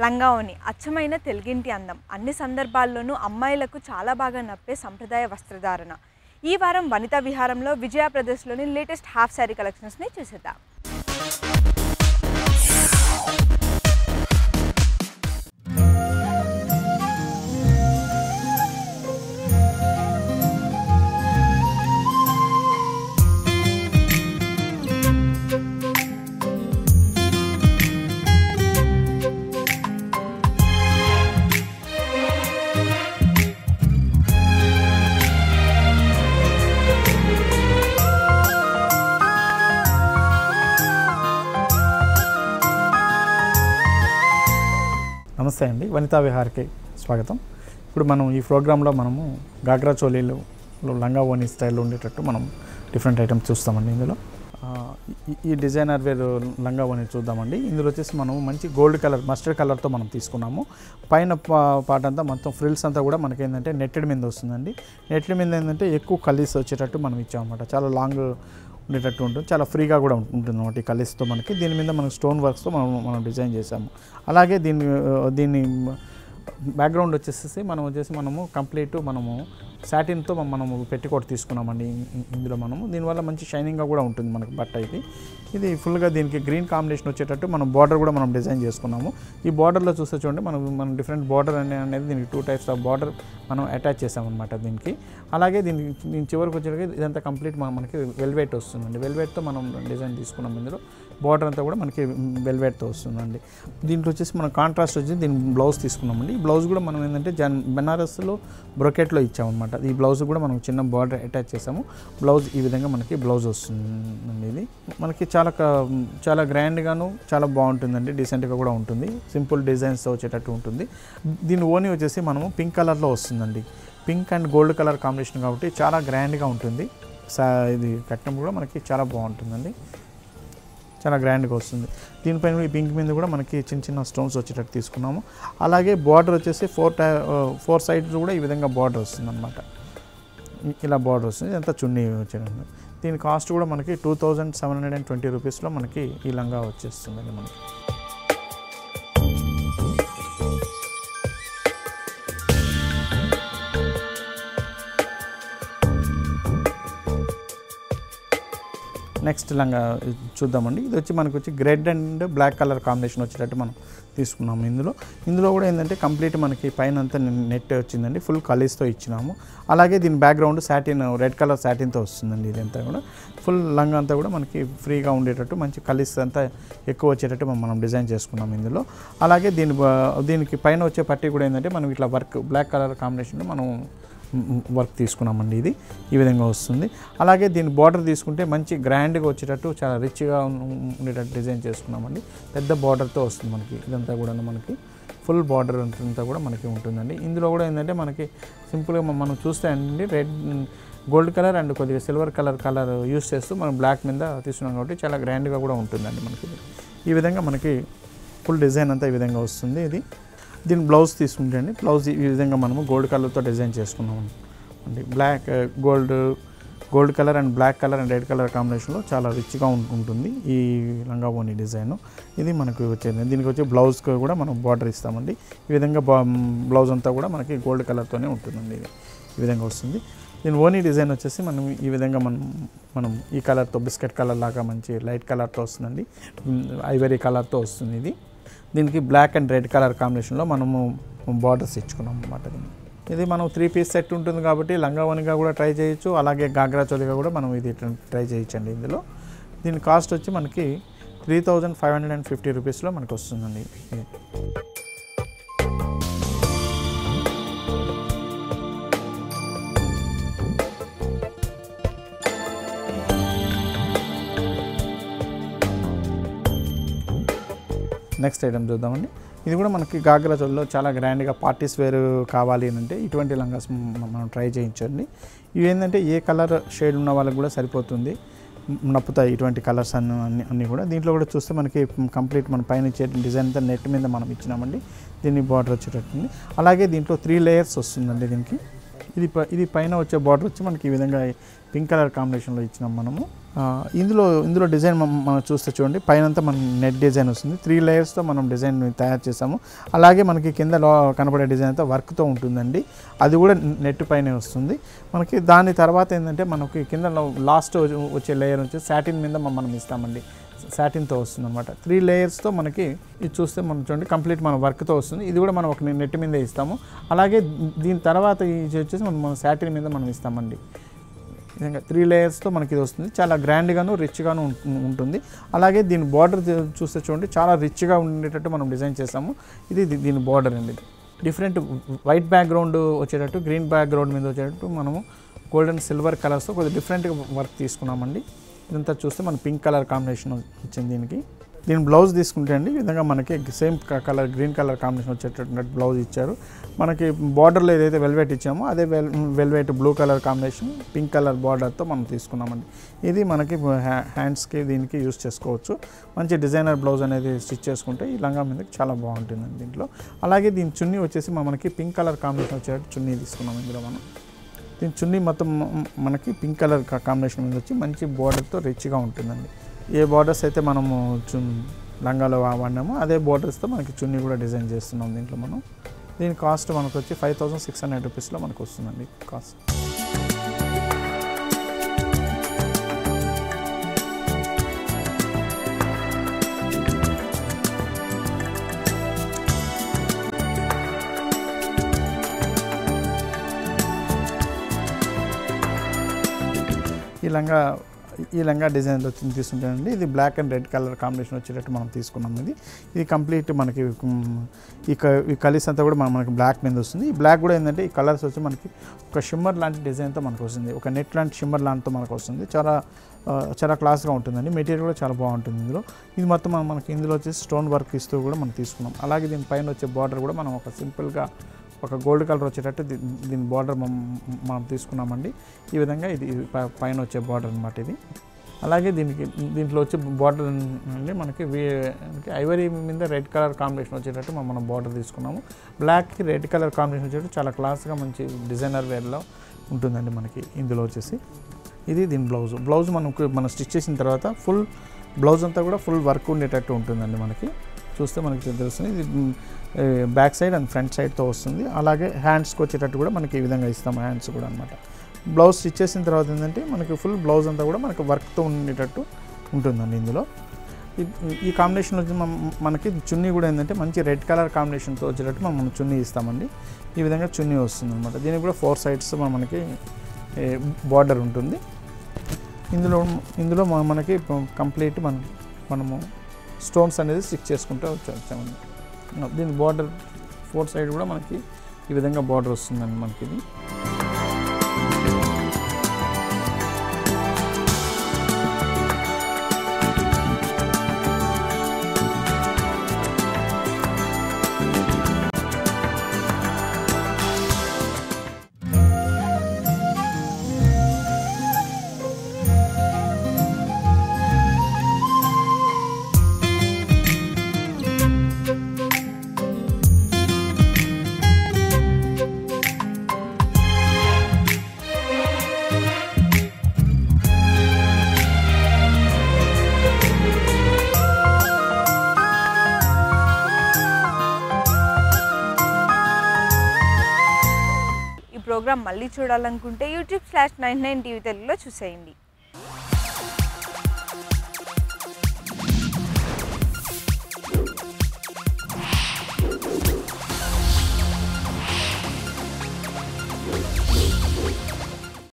లంగావోని అచ్చమైన తెలుగింటి అందం అన్ని సందర్భాల్లోనూ అమ్మాయిలకు చాలా బాగా నప్పే సంప్రదాయ వస్త్రధారణ ఈ వారం వనితా విహారంలో విజయ ప్రదేశ్లోని లేటెస్ట్ హాఫ్ శారీ కలెక్షన్స్ని చూసేద్దాం నమస్తే అండి వనితా విహార్కి స్వాగతం ఇప్పుడు మనం ఈ ప్రోగ్రాంలో మనము గాగ్రా చోలీలు లంగా ఓని స్టైల్లో ఉండేటట్టు మనం డిఫరెంట్ ఐటమ్స్ చూస్తామండి ఇందులో ఆ, ఈ- ఈ డిజైనర్ వేర్ లంగా ఓని చూద్దామండి ఇందులో వచ్చేసి మనం మంచి గోల్డ్ కలర్ మస్టర్డ్ కలర్తో మనం తీసుకున్నాము పైన పా- పార్ట్ అంతా మొత్తం ఫ్రిల్స్ అంతా కూడా మనకి ఏంటంటే నెట్టెడ్ మీద వస్తుందండి నెట్టెడ్ మీద ఏంటంటే ఎక్కువ కలీస్ వచ్చేటట్టు మనం ఇచ్చామన్నమాట చాలా లాంగ్ ఉండేటట్టు ఉంటుంది చాలా ఫ్రీగా కూడా ఉంటుంది అనమాట ఈ కలీస్తో మనకి దీని మీద మనం స్టోన్ వర్క్స్తో మనం మనం డిజైన్ చేసాము అలాగే దీన్ని ఆ, దీన్ని బ్యాక్గ్రౌండ్ వచ్చేసేసి మనం వచ్చేసి మనము కంప్లీట్ మనము సాటిన్తో మనము పెట్టికోట్ తీసుకున్నామండి ఇ- ఇ- ఇందులో మనము దీనివల్ల మంచి షైనింగ్గా కూడా ఉంటుంది మనకి బట్ట ఇది ఇది ఫుల్గా దీనికి గ్రీన్ కాంబినేషన్ వచ్చేటట్టు మనం బార్డర్ కూడా మనం డిజైన్ చేసుకున్నాము ఈ బార్డర్లో చూస్తే చూడండి మనం మనం డిఫరెంట్ బార్డర్ అనే అనేది దీనికి టూ టైప్స్ ఆఫ్ బార్డర్ మనం అటాచ్ చేసామన్నమాట దీనికి అలాగే దీనికి దీని చివరికి వచ్చేటికి ఇదంతా కంప్లీట్ మన- మనకి వెల్వెట్ వస్తుందండి వెల్వెట్తో మనం డిజైన్ తీసుకున్నాం ఇందులో బార్డర్ అంతా కూడా మనకి వెల్వెట్తో వస్తుందండి దీంట్లో వచ్చేసి మనం కాంట్రాస్ట్ వచ్చి దీని బ్లౌజ్ తీసుకున్నామండి ఈ బ్లౌజ్ కూడా మనం ఏంటంటే జన్ బెనారస్లో బ్రొకెట్లో ఇచ్చామన్నమాట ఈ బ్లౌజ్ కూడా మనం చిన్న బార్డర్ అటాచ్ చేసాము బ్లౌజ్ ఈ విధంగా మనకి బ్లౌజ్ వస్తుందండి ఇది మనకి చాలా క- చాలా గ్రాండ్గాను చాలా బాగుంటుందండి డీసెంట్గా కూడా ఉంటుంది సింపుల్ డిజైన్స్ వచ్చేటట్టు ఉంటుంది దీని ఓని వచ్చేసి మనము పింక్ కలర్లో వస్తుందండి pink and gold colour combination కాబట్టి చాలా గ్రాండ్గా ఉంటుంది సా ఇది కట్నం కూడా మనకి చాలా బాగుంటుందండి చాలా గ్రాండ్గా వస్తుంది దీనిపైన ఈ పింక్ మీద కూడా మనకి చిన్న చిన్న స్టోన్స్ వచ్చేటట్టు తీసుకున్నాము అలాగే బార్డర్ వచ్చేసి ఫోర్ టై ఫోర్ సైడ్స్ కూడా ఈ విధంగా బార్డర్ వస్తుంది అనమాట ఇలా బార్డర్ వస్తుంది ఎంత చున్నీ వచ్చేటట్టు దీని కాస్ట్ కూడా మనకి two thousand seven hundred and twenty రూపీస్లో మనకి ఈ లంగా వచ్చేస్తుందండి మనకి నెక్స్ట్ లంగా చూద్దామండి ఇది వచ్చి మనకు వచ్చి red and black colour combination వచ్చేటట్టు మనం తీసుకున్నాము ఇందులో ఇందులో కూడా ఏంటంటే కంప్లీట్ మనకి పైన అంతా నెట్ వచ్చిందండి ఫుల్ కలీస్తో ఇచ్చినాము అలాగే దీని బ్యాక్గ్రౌండ్ సాటిన్ రెడ్ కలర్ సాటిన్తో వస్తుందండి ఇదంతా కూడా ఫుల్ లంగా అంతా కూడా మనకి ఫ్రీగా ఉండేటట్టు మంచి కలీస్ అంతా ఎక్కువ వచ్చేటట్టు మనం- మనం డిజైన్ చేసుకున్నాం ఇందులో అలాగే దీని బ- దీనికి పైన వచ్చే పట్టీ కూడా ఏంటంటే మనం ఇట్లా వర్క్ బ్లాక్ కలర్ కాంబినేషన్లో మనం వర్క్ తీసుకున్నామండి ఇది ఈ విధంగా వస్తుంది అలాగే దీని బార్డర్ తీసుకుంటే మంచి గ్రాండ్గా వచ్చేటట్టు చాలా రిచ్గా ఉండేటట్టు డిజైన్ చేసుకున్నామండి పెద్ద బార్డర్తో వస్తుంది మనకి ఇదంతా కూడా మనకి ఫుల్ బార్డర్ అంతా కూడా మనకి ఉంటుందండి ఇందులో కూడా ఏంటంటే మనకి సింపుల్గా మ- మనం చూస్తే అండి రెడ్ గోల్డ్ కలర్ అండ్ కొద్దిగా సిల్వర్ కలర్ కలర్ యూస్ చేస్తూ మనం బ్లాక్ మీద తీసుకున్నాం కాబట్టి చాలా గ్రాండ్గా కూడా ఉంటుందండి మనకి ఇది. ఈ విధంగా మనకి ఫుల్ డిజైన్ అంతా ఈ విధంగా వస్తుంది ఇది దీని బ్లౌజ్ తీసుకుంటే అండి బ్లౌజ్ ఈ విధంగా మనము గోల్డ్ కలర్తో డిజైన్ చేసుకున్నాం అండి black gold gold colour and black colour and red colour కాంబినేషన్లో చాలా రిచ్గా ఉం- ఉంటుంది ఈ లంగా ఓని డిజైన్ ఇది మనకు వచ్చేది దీనికి వచ్చి బ్లౌజ్కి కూడా మనం బార్డర్ ఇస్తామండి ఈ విధంగా బా బ్లౌజ్ అంతా కూడా మనకి గోల్డ్ కలర్తోనే ఉంటుందండి ఇది ఈ విధంగా వస్తుంది దీని ఓనీ డిజైన్ వచ్చేసి మనం ఈ విధంగా మనం మనం ఈ కలర్తో బిస్కెట్ కలర్ లాగా మంచి లైట్ కలర్తో వస్తుందండి ఐవరీ కలర్తో వస్తుంది ఇది దీనికి బ్లాక్ అండ్ రెడ్ కలర్ కాంబినేషన్లో మనము బార్డర్స్ ఇచ్చుకున్నాం అన్నమాట దీన్ని ఇది మనం త్రీ పీస్ సెట్ ఉంటుంది కాబట్టి లంగావనిగా కూడా ట్రై చేయొచ్చు అలాగే గాగ్రా చోలిగా కూడా మనం ఇది ట్రై చేయొచ్చండి ఇందులో దీని కాస్ట్ వచ్చి మనకి three thousand five hundred and fifty రూపీస్లో మనకు వస్తుందండి ఇది నెక్స్ట్ ఐటమ్ చూద్దామండి ఇది కూడా మనకి గాగ్రా చోల్లో చాలా గ్రాండ్గా పార్టీస్ వేర్ కావాలి అని అంటే ఇటువంటి లంగాస్ మ- మనం ట్రై చేయించండి ఇవి ఏంటంటే ఏ కలర్ షేడ్ ఉన్న వాళ్ళకి కూడా సరిపోతుంది మ్, నప్పుతాయి ఇటువంటి కలర్స్ అన్ని అన్ని అన్నీ కూడా దీంట్లో కూడా చూస్తే మనకి కంప్లీట్ మన పైన ఇచ్చే డిజైన్ అంతా నెట్ మీద మనం ఇచ్చినామండి దీన్ని బార్డర్ వచ్చేటట్టుంది అలాగే దీంట్లో త్రీ లేయర్స్ వస్తుందండి దీనికి ఇది ప- ఇది పైన వచ్చే బార్డర్ వచ్చి మనకి ఈ విధంగా పింక్ కలర్ కాంబినేషన్లో ఇచ్చినాం మనము ఆ, ఇందులో ఇందులో డిజైన్ మనం మనం చూస్తే చూడండి పైన అంతా మన నెట్ డిజైన్ వస్తుంది త్రీ లేయర్స్తో మనం డిజైన్ తయారు చేసాము అలాగే మనకి కింద లో కనపడే డిజైన్ అంతా వర్క్తో ఉంటుందండి అది కూడా నెట్ పైనే వస్తుంది మనకి దాని తర్వాత ఏంటంటే మనకి కింద లాస్ట్ వచ్చే లేయర్ వచ్చి సాటిన్ మీద మ- మనం ఇస్తామండి సాటిన్తో వస్తుంది అనమాట త్రీ లేయర్స్తో మనకి ఇది చూస్తే మనం చూడండి కంప్లీట్ మన వర్క్తో వస్తుంది ఇది కూడా మనం ఒక నెట్ మీద ఇస్తాము అలాగే దీని తర్వాత ఇది వచ్చేసి మనం మన సాటిన్ మీద మనం ఇస్తామండి ఈ విధంగా త్రీ లేయర్స్తో మనకి ఇది వస్తుంది చాలా గ్రాండ్గాను రిచ్గాను ఉంటుంది అలాగే దీని బార్డర్ చూస్తే చూడండి చాలా రిచ్గా ఉండేటట్టు మనం డిజైన్ చేసాము ఇది దీ- దీని బార్డర్ అండి ఇది డిఫరెంట్ వైట్ బ్యాక్గ్రౌండ్ వచ్చేటట్టు గ్రీన్ బ్యాక్గ్రౌండ్ మీద వచ్చేటట్టు మనము గోల్డెన్ సిల్వర్ కలర్స్తో కొద్దిగా డిఫరెంట్గా వర్క్ తీసుకున్నామండి ఇదంతా చూస్తే మన పింక్ కలర్ కాంబినేషన్ వచ్చింది దీనికి దీని బ్లౌజ్ తీసుకుంటే అండి ఈ విధంగా మనకి same colour green colour combination వచ్చేటట్టు బ్లౌజ్ ఇచ్చారు మనకి బార్డర్లో ఏదైతే వెల్వెట్ ఇచ్చామో అదే వెల్ velvet blue colour combination pink colour బార్డర్తో మనం తీసుకున్నామండి ఇది మనకి హ్యా- హ్యాండ్స్కి దీనికి యూస్ చేసుకోవచ్చు మంచి డిజైనర్ బ్లౌజ్ అనేది స్టిచ్ చేసుకుంటే ఈ లంగా మీదకి చాలా బాగుంటుందండి దీంట్లో అలాగే దీని చున్నీ వచ్చేసి మ- మనకి పింక్ కలర్ కాంబినేషన్ వచ్చేటట్టు చున్నీ తీసుకున్నాం ఇందులో మనం దీని చున్నీ మొత్తం మ- మనకి పింక్ కలర్ కా- కాంబినేషన్ మీద వచ్చి మంచి బార్డర్తో రిచ్గా ఉంటుందండి ఏ బార్డర్స్ అయితే మనము చున్ లంగాలో వా- వాడినామో అదే బార్డర్స్తో మనకి చున్నీ కూడా డిజైన్ చేస్తున్నాం దీంట్లో మనం దీని కాస్ట్ మనకు వచ్చి ఫైవ్ థౌసండ్ సిక్స్ హండ్రెడ్ రూపీస్లో మనకు వస్తుందండి కాస్ట్ ఈ లంగా ఈ లంగా డిజైన్లో వచ్చింది తీసుకుంటానండి ఇది black and red colour combination వచ్చేటట్టు మనం తీసుకున్నాం ఇది ఇది కంప్లీట్ మనకి మ్, ఈ క- ఈ కలీస్ అంతా కూడా మన- మనకి బ్లాక్ మీద వస్తుంది ఈ బ్లాక్ కూడా ఏంటంటే ఈ కలర్స్ వచ్చి మనకి ఒక షిమ్మర్ లాంటి డిజైన్తో మనకు వస్తుంది ఒక నెట్ లాంటి షిమ్మర్ లాంటితో మనకు వస్తుంది చాలా ఆ, చాలా క్లాస్గా ఉంటుందండి మెటీరియల్ కూడా చాలా బాగుంటుంది ఇందులో ఇది మొత్తం మనం మనకి ఇందులో వచ్చేసి స్టోన్ వర్క్ ఇస్తూ కూడా మనం తీసుకున్నాం అలాగే దీని పైన వచ్చే బార్డర్ కూడా మనం ఒక సింపుల్గా ఒక గోల్డ్ కలర్ వచ్చేటట్టు దీ- దీని బార్డర్ మనం తీసుకున్నామండి ఈ విధంగా ఇది ఇది ప- పైన వచ్చే బార్డర్ అనమాట ఇది అలాగే దీనికి దీంట్లో వచ్చే బార్డర్ అండి మనకి వీ- మనకి ఐవరీ మీద రెడ్ కలర్ కాంబినేషన్ వచ్చేటట్టు మనం- మనం బార్డర్ తీసుకున్నాము బ్లాక్కి రెడ్ కలర్ కాంబినేషన్ వచ్చేటట్టు చాలా క్లాస్గా మంచి డిజైనర్ వేర్లో ఉంటుందండి మనకి ఇందులో వచ్చేసి ఇది దీని బ్లౌజ్ బ్లౌజ్ మనకు మనం స్టిచ్ చేసిన తర్వాత ఫుల్ బ్లౌజ్ అంతా కూడా ఫుల్ వర్క్ ఉండేటట్టు ఉంటుందండి మనకి చూస్తే మనకి తెలుస్తుంది ఇది బ్యాక్ సైడ్ అండ్ ఫ్రంట్ సైడ్తో వస్తుంది అలాగే హ్యాండ్స్కి వచ్చేటట్టు కూడా మనకి ఈ విధంగా ఇస్తాం హ్యాండ్స్ కూడా అనమాట బ్లౌజ్ స్టిచ్ చేసిన తర్వాత ఏంటంటే మనకి ఫుల్ బ్లౌజ్ అంతా కూడా మనకి వర్క్తో ఉండేటట్టు ఉంటుందండి ఇందులో ఈ- ఈ కాంబినేషన్ వచ్చి మన- మనకి చున్నీ కూడా ఏంటంటే మంచి రెడ్ కలర్ కాంబినేషన్తో వచ్చేటట్టు మనం చున్నీ ఇస్తామండి ఈ విధంగా చున్నీ వస్తుంది అనమాట దీనికి కూడా ఫోర్ సైడ్స్ మనకి బార్డర్ ఉంటుంది ఇందులో ఇందులో మన- మనకి కంప్లీట్ మనం మనము స్టోన్స్ అనేది స్టిక్ చేసుకుంటూ వచ్చా- వచ్చామండి దీని బార్డర్ ఫోర్ సైడ్ కూడా మనకి ఈ విధంగా బార్డర్ వస్తుందండి మనకి ఇది ఈ ప్రోగ్రామ్ మళ్ళీ చూడాలనుకుంటే YouTube slash nine nine TV తెలుగులో చూసేయండి